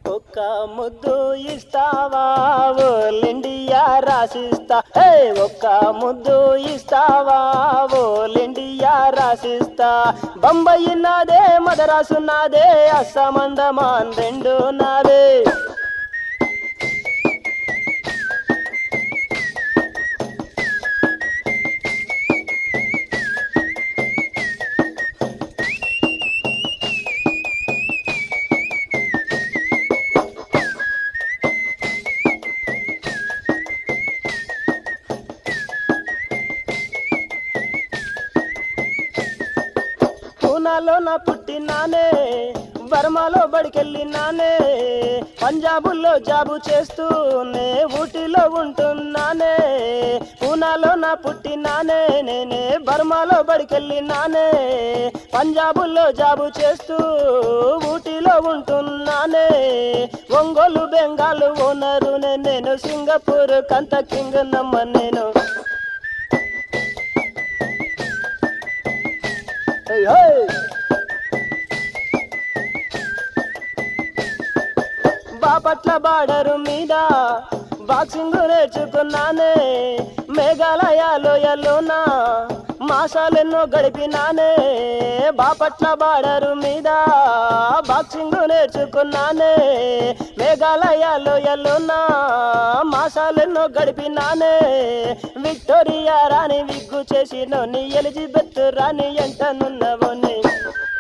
ఒక్క ముద్దు ఇస్తావా ఓలిండియా రాసిస్తా హే ఒక్క ముద్దు ఇస్తావా ఓలిండియా రాసిస్తా బొంబాయి నాదే మదరాసు నాదే అస్సమందమాన్ రెండు నాదే పూనాలో నా పుట్టినానే బర్మాలో బడికెళ్ళినానే పంజాబుల్లో జాబు చేస్తూనే ఊటీలో ఉంటున్నానే పూనాలో నా పుట్టినానే నేనే బర్మాలో బడికెళ్ళినానే పంజాబుల్లో జాబు చేస్తూ ఊటీలో ఉంటున్నానే ఒంగోలు బెంగాలు ఓనరు నేను సింగపూర్ కంత కింగ్ నమ్మ నేను Hey, hey! బాపట్ల బార్డరు మీద బాక్సింగ్ నేర్చుకున్నానే మేఘాలయాలోయలోన మాసాలెన్నో గడిపినానే బాపట్ల బార్డరు మీద బాక్సింగ్ నేర్చుకున్నానే మేఘాలయాలోయలోన మాసాలెన్నో గడిపినానే విక్టోరియా రాణి విగ్గు చేసినోని ఎలిజబెత్ రాణి ఎంటనున్నవోని